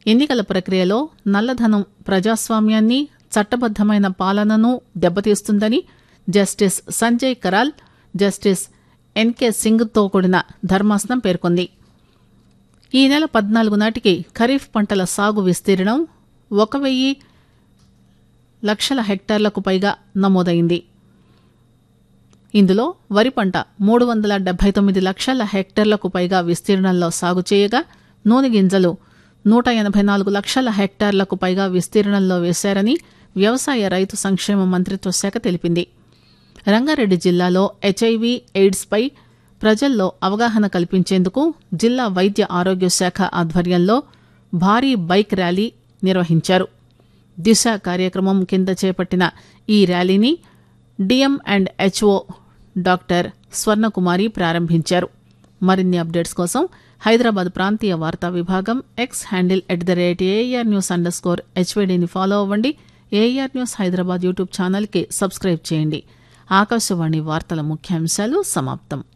ఎన్నికల ప్రక్రియలో నల్లధనం ప్రజాస్వామ్యాన్ని చట్టబద్దమైన పాలనను దెబ్బతీస్తుందని justice Sanjay Karol justice N K సింగ్తో కూడిన ధర్మాసనం పేర్కొంది ఈ నెల పద్నాలుగు నాటికి ఖరీఫ్ పంటల సాగు విస్తీర్ణం ఒక వెయ్యి లక్షల హెక్టార్లకు పైగా నమోదైంది ఇందులో వరి పంట మూడు వందల డెబ్బై తొమ్మిది లక్షల హెక్టార్లకు పైగా విస్తీర్ణంలో సాగు చేయగా నూనె గింజలు నూట ఎనభై నాలుగు లక్షల హెక్టార్లకు పైగా విస్తీర్ణంలో వేశారని వ్యవసాయ రైతు సంక్షేమ మంత్రిత్వ శాఖ తెలిపింది రంగారెడ్డి జిల్లాలో హెచ్ఐవి ఎయిడ్స్పై ప్రజల్లో అవగాహన కల్పించేందుకు జిల్లా వైద్య ఆరోగ్య శాఖ ఆధ్వర్యంలో భారీ బైక్ ర్యాలీ నిర్వహించారు దిశ కార్యక్రమం కింద చేపట్టిన ఈ ర్యాలీని D M and H O doctor Swarnakumari ప్రారంభించారు మరిన్ని అప్డేట్స్ కోసం హైదరాబాద్ ప్రాంతీయ వార్తా విభాగం X handle at the rate A R news underscore హెచ్వీడీని ఫాలో అవ్వండి ఏఆర్ న్యూస్ హైదరాబాద్ యూట్యూబ్ ఛానల్కి సబ్స్క్రైబ్ చేయండి ఆకాశవాణి వార్తల ముఖ్యాంశాలు సమాప్తం